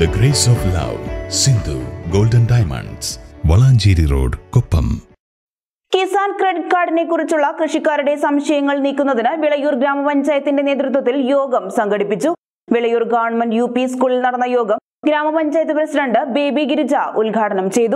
The Grace of Love, Sindhu Golden Diamonds, Valanchery road Koppam Kisan credit കാർഡിനെ കുറിച്ചുള്ള കൃഷിക്കാരുടെ സംശയങ്ങൾ നീക്കുന്നതിന് വിളയൂർ ഗ്രാമപഞ്ചായത്തിന്റെ നേതൃത്വത്തിൽ യോഗം സംഘടിപ്പിച്ചു വിളയൂർ ഗവൺമെന്റ് യു പി സ്കൂളിൽ നടന്ന യോഗം ഗ്രാമപഞ്ചായത്ത് പ്രസിഡന്റ് ബേബി ഗിരിജ ഉദ്ഘാടനം ചെയ്തു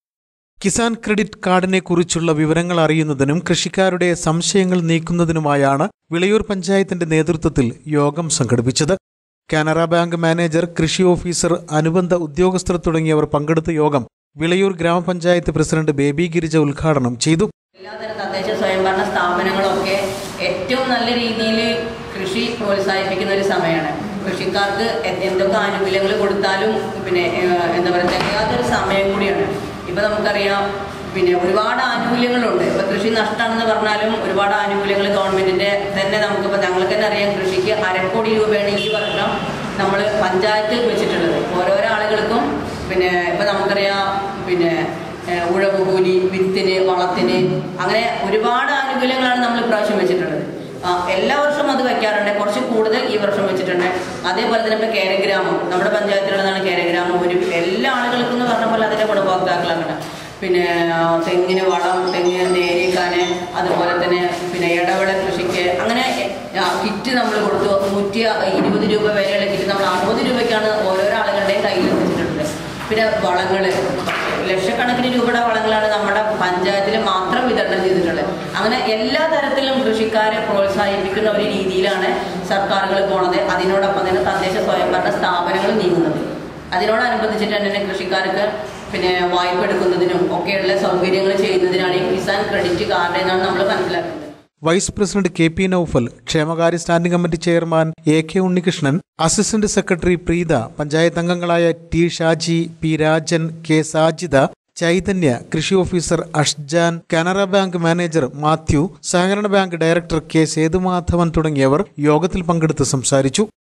കിസാൻ ക്രെഡിറ്റ് കാർഡിനെ കുറിച്ചുള്ള വിവരങ്ങൾ അറിയുന്നതിനും കൃഷിക്കാരുടെ സംശയങ്ങൾ നീക്കുന്നതിനുമായാണ് വിളയൂർ പഞ്ചായത്തിന്റെ നേതൃത്വത്തിൽ യോഗം സംഘടിപ്പിച്ചത് കാനറ ബാങ്ക് മാനേജർ കൃഷി ഓഫീസർ അനുബന്ധ ഉദ്യോഗസ്ഥർ തുടങ്ങിയവർ പങ്കെടുത്ത യോഗം വിളയൂർ ഗ്രാമപഞ്ചായത്ത് പ്രസിഡന്റ് ബേബി ഗിരിജ ഉദ്ഘാടനം ചെയ്തു എല്ലാതരം തദ്ദേശ സ്വയംഭരണ സ്ഥാപനങ്ങളൊക്കെ ഏറ്റവും നല്ല രീതിയിൽ കൃഷി പ്രോത്സാഹിപ്പിക്കുന്ന ഒരു സമയമാണ് കൃഷിക്കാർക്ക് എ- എന്തൊക്കെ ആനുകൂല്യങ്ങൾ കൊടുത്താലും പിന്നെ ഏഹ്, എന്താ പറയുക തികയാത്തൊരു സമയം കൂടിയാണ് ഇപ്പം നമുക്കറിയാം പിന്നെ ഒരുപാട് ആനുകൂല്യങ്ങളുണ്ട് ഇപ്പം കൃഷി നഷ്ടമാണെന്ന് പറഞ്ഞാലും ഒരുപാട് ആനുകൂല്യങ്ങൾ ഗവൺമെന്റിന്റെ തന്നെ നമുക്കിപ്പോൾ ഞങ്ങൾക്ക് തന്നെ അറിയാം കൃഷിക്ക് അരക്കോടി രൂപയാണ് ഈ വർഷം നമ്മൾ പഞ്ചായത്തിൽ വെച്ചിട്ടുള്ളത് ഓരോരോ ആളുകൾക്കും പിന്നെ ഇപ്പം നമുക്കറിയാം പിന്നെ ഏഹ് ഉഴവ് കൂലി വിത്തിന് വളത്തിന് അങ്ങനെ ഒരുപാട് ആനുകൂല്യങ്ങളാണ് നമ്മൾ ഇപ്രാവശ്യം വെച്ചിട്ടുള്ളത് ആ, എല്ലാ വർഷവും അത് വെക്കാറുണ്ട് കുറച്ച് കൂടുതൽ ഈ വർഷം വെച്ചിട്ടുണ്ട് അതേപോലെ തന്നെ ഇപ്പൊ കേരഗ്രാമം നമ്മുടെ പഞ്ചായത്തിലുള്ളതാണ് കേരഗ്രാമം ഒരു എല്ലാ ആളുകൾക്കും എന്ന് പറഞ്ഞ പോലെ അതിന്റെ ഗുണഭോക്താക്കളാണ് പിന്നെ ആ, തെങ്ങിന് വളം തെങ്ങിന് നേരിക്കാന് അതുപോലെ തന്നെ പിന്നെ ഇടവിള കൃഷിക്ക് അങ്ങനെ ആ, കിറ്റ് നമ്മൾ കൊടുത്തു നൂറ്റി ഇരുപത് രൂപ വരെയുള്ള കിറ്റ് നമ്മൾ അറുപത് രൂപയ്ക്കാണ് ഓരോരോ ആളുകളുടെയും കയ്യിൽ വെച്ചിട്ടുള്ളത് പിന്നെ വളങ്ങള് ലക്ഷക്കണക്കിന് രൂപയുടെ വളങ്ങളാണ് നമ്മുടെ പഞ്ചായത്തിൽ മാത്രം വിതരണം ചെയ്തിട്ടുള്ളത് അങ്ങനെ എല്ലാ തരത്തിലും കൃഷിക്കാരെ പ്രോത്സാഹിപ്പിക്കുന്ന ഒരു രീതിയിലാണ് സർക്കാരുകൾ പോണത് അതിനോടൊപ്പം തന്നെ തദ്ദേശ സ്വയംഭരണ സ്ഥാപനങ്ങൾ നീങ്ങുന്നത് അതിനോടനുബന്ധിച്ചിട്ട് തന്നെ കൃഷിക്കാർക്ക് പിന്നെ വായ്പ എടുക്കുന്നതിനും ഒക്കെയുള്ള സൗകര്യങ്ങൾ ചെയ്യുന്നതിനാണ് ഈ കിസാൻ ക്രെഡിറ്റ് കാർഡ് എന്നാണ് നമ്മൾ മനസ്സിലാക്കുന്നത് vice president K P Naufal ക്ഷേമകാര്യ standing committee chairman A K Unnikrishnan assistant secretary Preetha panchayat അംഗങ്ങളായ T Shaji P Rajan K Sajida Chaitanya കൃഷി officer Ashjan Canara bank manager Mathew സഹകരണ ബാങ്ക് ഡയറക്ടർ കെ സേതുമാധവൻ തുടങ്ങിയവർ യോഗത്തിൽ പങ്കെടുത്ത് സംസാരിച്ചു